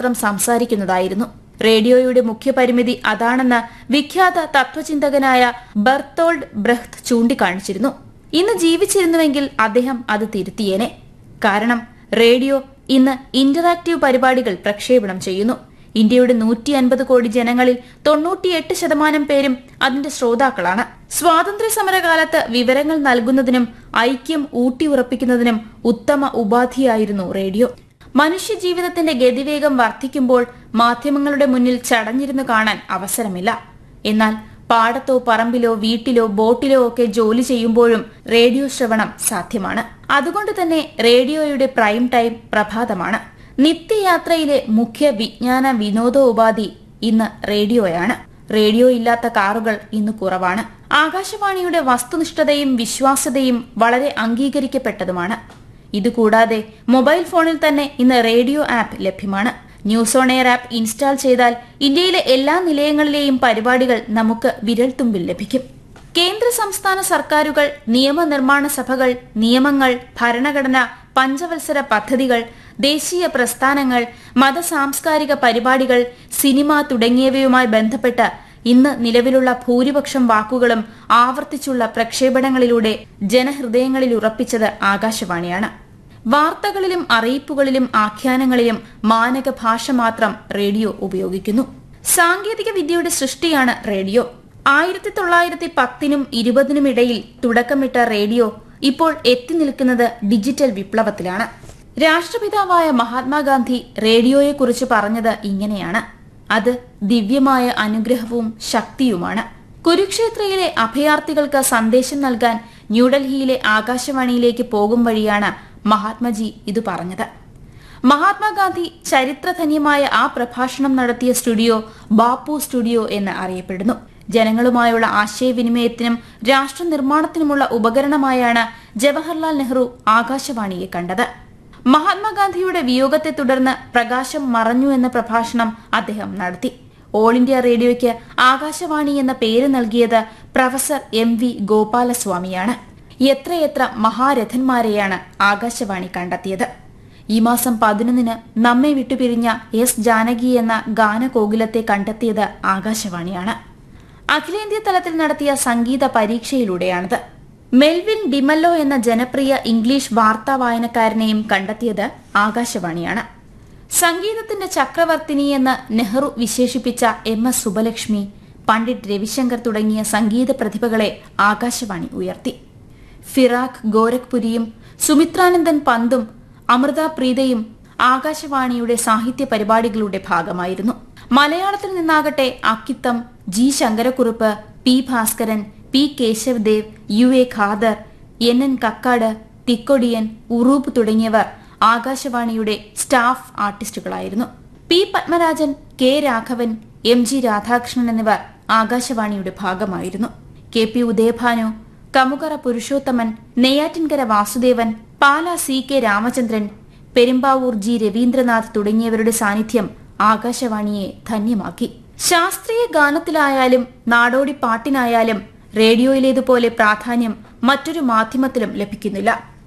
മാത്രം സംസാരിക്കുന്നതായിരുന്നു റേഡിയോയുടെ മുഖ്യ പരിമിതി അതാണെന്ന് വിഖ്യാത തത്വചിന്തകനായ ബർത്തോൾഡ് ബ്രഹ്ത് ചൂണ്ടിക്കാണിച്ചിരുന്നു ഇന്ന് ജീവിച്ചിരുന്നുവെങ്കിൽ അദ്ദേഹം അത് തിരുത്തിയേനെ കാരണം റേഡിയോ ഇന്ന് ഇന്ററാക്റ്റീവ് പരിപാടികൾ പ്രക്ഷേപണം ചെയ്യുന്നു ഇന്ത്യയുടെ നൂറ്റി അൻപത് കോടി ജനങ്ങളിൽ തൊണ്ണൂറ്റിയെട്ട് ശതമാനം പേരും അതിന്റെ ശ്രോതാക്കളാണ് സ്വാതന്ത്ര്യ സമരകാലത്ത് വിവരങ്ങൾ നൽകുന്നതിനും ഐക്യം ഊട്ടിയുറപ്പിക്കുന്നതിനും ഉത്തമ ഉപാധിയായിരുന്നു റേഡിയോ മനുഷ്യജീവിതത്തിന്റെ ഗതിവേഗം വർദ്ധിക്കുമ്പോൾ മാധ്യമങ്ങളുടെ മുന്നിൽ ചടഞ്ഞിരുന്നു കാണാൻ അവസരമില്ല എന്നാൽ പാടത്തോ പറമ്പിലോ വീട്ടിലോ ബോട്ടിലോ ഒക്കെ ജോലി ചെയ്യുമ്പോഴും റേഡിയോ ശ്രവണം സാധ്യമാണ് അതുകൊണ്ട് തന്നെ റേഡിയോയുടെ പ്രൈം ടൈം പ്രഭാതമാണ് നിത്യയാത്രയിലെ മുഖ്യ വിജ്ഞാന വിനോദോപാധി ഇന്ന് റേഡിയോയാണ് റേഡിയോ ഇല്ലാത്ത കാറുകൾ ഇന്ന് കുറവാണ് ആകാശവാണിയുടെ വസ്തുനിഷ്ഠതയും വിശ്വാസ്യതയും വളരെ അംഗീകരിക്കപ്പെട്ടതുമാണ് ഇതുകൂടാതെ മൊബൈൽ ഫോണിൽ തന്നെ ഇന്ന് റേഡിയോ ആപ്പ് ലഭ്യമാണ് news on air app install ചെയ്താൽ ഇന്ത്യയിലെ എല്ലാ നിലയങ്ങളിലെയും പരിപാടികൾ നമുക്ക് വിരൽത്തുമ്പിൽ ലഭിക്കും കേന്ദ്ര സംസ്ഥാന സർക്കാരുകൾ നിയമനിർമ്മാണ സഭകൾ നിയമങ്ങൾ ഭരണഘടന പഞ്ചവത്സര പദ്ധതികൾ ദേശീയ പ്രസ്ഥാനങ്ങൾ മത സാംസ്കാരിക പരിപാടികൾ സിനിമ തുടങ്ങിയവയുമായി ബന്ധപ്പെട്ട് ഇന്ന് നിലവിലുള്ള ഭൂരിപക്ഷം വാക്കുകളും ആവർത്തിച്ചുള്ള പ്രക്ഷേപണങ്ങളിലൂടെ ജനഹൃദയങ്ങളിൽ ഉറപ്പിച്ചത് ആകാശവാണിയാണ് വാർത്തകളിലും അറിയിപ്പുകളിലും ആഖ്യാനങ്ങളിലും മാനക ഭാഷ മാത്രം റേഡിയോ ഉപയോഗിക്കുന്നു സാങ്കേതിക വിദ്യയുടെ സൃഷ്ടിയാണ് റേഡിയോ ആയിരത്തി തൊള്ളായിരത്തി പത്തിനും ഇരുപതിനും ഇടയിൽ തുടക്കമിട്ട റേഡിയോ ഇപ്പോൾ എത്തി നിൽക്കുന്നത് ഡിജിറ്റൽ വിപ്ലവത്തിലാണ് രാഷ്ട്രപിതാവായ മഹാത്മാഗാന്ധി റേഡിയോയെക്കുറിച്ച് പറഞ്ഞത് ഇങ്ങനെയാണ് അത് ദിവ്യമായ അനുഗ്രഹവും ശക്തിയുമാണ് കുരുക്ഷേത്രയിലെ അഭയാർത്ഥികൾക്ക് സന്ദേശം നൽകാൻ ന്യൂഡൽഹിയിലെ ആകാശവാണിയിലേക്ക് പോകും വഴിയാണ് മഹാത്മജി ഇത് പറഞ്ഞത് മഹാത്മാഗാന്ധി ചരിത്രധന്യമായ ആ പ്രഭാഷണം നടത്തിയ സ്റ്റുഡിയോ ബാപ്പു സ്റ്റുഡിയോ എന്ന് അറിയപ്പെടുന്നു ജനങ്ങളുമായുള്ള ആശയവിനിമയത്തിനും രാഷ്ട്ര നിർമ്മാണത്തിനുമുള്ള ഉപകരണമായാണ് ജവഹർലാൽ നെഹ്റു ആകാശവാണിയെ കണ്ടത് മഹാത്മാഗാന്ധിയുടെ വിയോഗത്തെ തുടർന്ന് പ്രകാശം മറഞ്ഞു എന്ന പ്രഭാഷണം അദ്ദേഹം നടത്തി ഓൾ ഇന്ത്യ റേഡിയോയ്ക്ക് ആകാശവാണി എന്ന പേര് നൽകിയത് പ്രൊഫസർ എം വി ഗോപാലസ്വാമിയാണ് എത്രയെത്ര മഹാരഥന്മാരെയാണ് ആകാശവാണി കണ്ടെത്തിയത് ഈ മാസം പതിനൊന്നിന് നമ്മെ വിട്ടുപിരിഞ്ഞ എസ് ജാനകി എന്ന ഗാനകോകിലത്തെ കണ്ടെത്തിയത് ആകാശവാണിയാണ് അഖിലേന്ത്യാ തലത്തിൽ നടത്തിയ സംഗീത പരീക്ഷയിലൂടെയാണിത് മെൽവിൻ ഡിമല്ലോ എന്ന ജനപ്രിയ ഇംഗ്ലീഷ് വാർത്താ വായനക്കാരനെയും കണ്ടെത്തിയത് ആകാശവാണിയാണ് സംഗീതത്തിന്റെ ചക്രവർത്തിനി എന്ന് നെഹ്റു വിശേഷിപ്പിച്ച എം എസ് സുബലക്ഷ്മി പണ്ഡിറ്റ് രവിശങ്കർ തുടങ്ങിയ സംഗീത പ്രതിഭകളെ ആകാശവാണി ഉയർത്തി ഫിറാഖ് ഗോരഖ്പുരിയും സുമിത്രാനന്ദൻ പന്തും അമൃത പ്രീതയും ആകാശവാണിയുടെ സാഹിത്യ പരിപാടികളുടെ ഭാഗമായിരുന്നു മലയാളത്തിൽ നിന്നാകട്ടെ Akkitham G Sankara Kurup P Bhaskaran P Kesavadev U A Khader N N Kakkad Thikkodiyan Uroob തുടങ്ങിയവർ ആകാശവാണിയുടെ സ്റ്റാഫ് ആർട്ടിസ്റ്റുകളായിരുന്നു P Padmarajan K Raghavan M G Radhakrishnan എന്നിവർ ആകാശവാണിയുടെ ഭാഗമായിരുന്നു K P Udayabhanu Kamukara Purushothaman Neyyattinkara Vasudevan Pala C K Ramachandran Perumbavoor G Raveendranath തുടങ്ങിയവരുടെ സാന്നിധ്യം ആകാശവാണിയെ ധന്യമാക്കി ശാസ്ത്രീയ ഗാനത്തിലായാലും നാടോടി പാട്ടിനായാലും റേഡിയോയിലേതുപോലെ പ്രാധാന്യം മറ്റൊരു മാധ്യമത്തിലും ലഭിക്കുന്നില്ല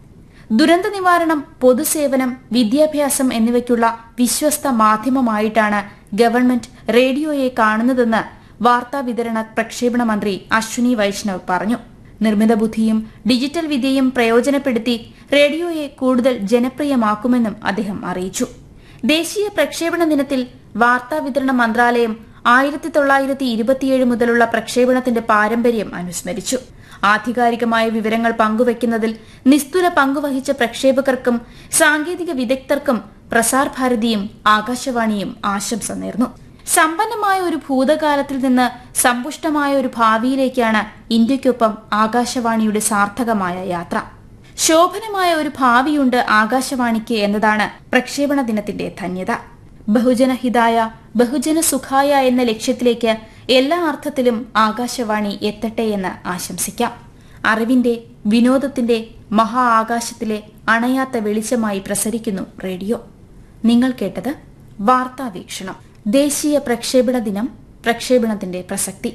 ദുരന്ത നിവാരണം പൊതുസേവനം വിദ്യാഭ്യാസം എന്നിവയ്ക്കുള്ള വിശ്വസ്ത മാധ്യമമായിട്ടാണ് ഗവൺമെന്റ് റേഡിയോയെ കാണുന്നതെന്ന് വാർത്താ വിതരണ പ്രക്ഷേപണ മന്ത്രി അശ്വിനി വൈഷ്ണവ് പറഞ്ഞു നിർമ്മിത ബുദ്ധിയും ഡിജിറ്റൽ വിദ്യയും പ്രയോജനപ്പെടുത്തി റേഡിയോയെ കൂടുതൽ ജനപ്രിയമാക്കുമെന്നും അദ്ദേഹം അറിയിച്ചു ദേശീയ പ്രക്ഷേപണ ദിനത്തിൽ വാർത്താ വിതരണ മന്ത്രാലയം ആയിരത്തി തൊള്ളായിരത്തി ഇരുപത്തിയേഴ് മുതലുള്ള പ്രക്ഷേപണത്തിന്റെ പാരമ്പര്യം അനുസ്മരിച്ചു ആധികാരികമായ വിവരങ്ങൾ പങ്കുവയ്ക്കുന്നതിൽ നിസ്തുല പങ്കുവഹിച്ച പ്രക്ഷേപകർക്കും സാങ്കേതിക വിദഗ്ധർക്കും പ്രസാർ ഭാരതിയും ആകാശവാണിയും ആശംസ നേർന്നു സമ്പന്നമായ ഒരു ഭൂതകാലത്തിൽ നിന്ന് സമ്പുഷ്ടമായ ഒരു ഭാവിയിലേക്കാണ് ഇന്ത്യയ്ക്കൊപ്പം ആകാശവാണിയുടെ സാർത്ഥകമായ യാത്ര ശോഭനമായ ഒരു ഭാവിയുണ്ട് ആകാശവാണിക്ക് എന്നതാണ് പ്രക്ഷേപണ ദിനത്തിന്റെ ധന്യത ബഹുജന ഹിതായ ബഹുജന സുഖായ എന്ന ലക്ഷ്യത്തിലേക്ക് എല്ലാ അർത്ഥത്തിലും ആകാശവാണി എത്തട്ടെ എന്ന് ആശംസിക്കാം അറിവിന്റെ വിനോദത്തിന്റെ മഹാ ആകാശത്തിലെ അണയാത്ത വെളിച്ചമായി പ്രസരിക്കുന്നു റേഡിയോ നിങ്ങൾ കേട്ടത് വാർത്താ വീക്ഷണം ദേശീയ പ്രക്ഷേപണ ദിനം പ്രക്ഷേപണത്തിന്റെ പ്രസക്തി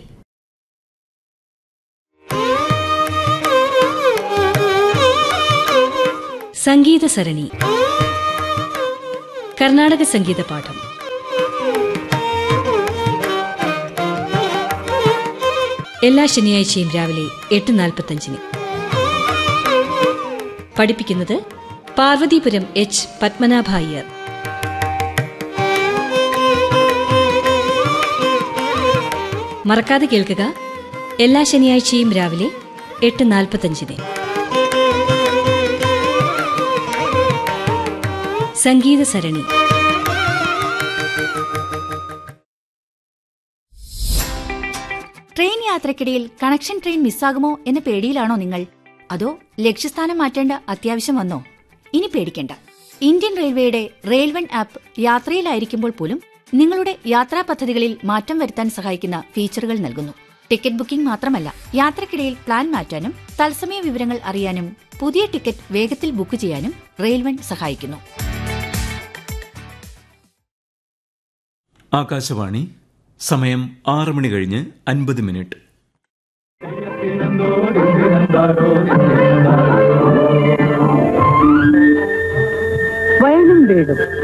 സംഗീത സരണി കർണാടക സംഗീത പാഠം എല്ലാ ശനിയാഴ്ചയും രാവിലെ എട്ട് നാൽപ്പത്തഞ്ചിന് പഠിപ്പിക്കുന്നത് പാർവതീപുരം എച്ച് പത്മനാഭ അയ്യർ മറക്കാതെ കേൾക്കുക എല്ലാ ശനിയാഴ്ചയും രാവിലെ എട്ട് നാൽപ്പത്തഞ്ചിന് സംഗീത സരണി ട്രെയിൻ യാത്രക്കിടയിൽ കണക്ഷൻ ട്രെയിൻ മിസ്സാകുമോ എന്ന പേടിയിലാണോ നിങ്ങൾ അതോ ലക്ഷ്യസ്ഥാനം മാറ്റേണ്ട അത്യാവശ്യം വന്നോ ഇനി പേടിക്കേണ്ട ഇന്ത്യൻ റെയിൽവേയുടെ റെയിൽവൺ ആപ്പ് യാത്രയിലായിരിക്കുമ്പോൾ പോലും നിങ്ങളുടെ യാത്രാ പദ്ധതികളിൽ മാറ്റം വരുത്താൻ സഹായിക്കുന്ന ഫീച്ചറുകൾ നൽകുന്നു ടിക്കറ്റ് ബുക്കിംഗ് മാത്രമല്ല യാത്രക്കിടയിൽ പ്ലാൻ മാറ്റാനും തത്സമയ വിവരങ്ങൾ അറിയാനും പുതിയ ടിക്കറ്റ് വേഗത്തിൽ ബുക്ക് ചെയ്യാനും റെയിൽവൺ സഹായിക്കുന്നു ആകാശവാണി സമയം ആറ് മണി കഴിഞ്ഞ് അൻപത് മിനിറ്റ് വയലും വീടും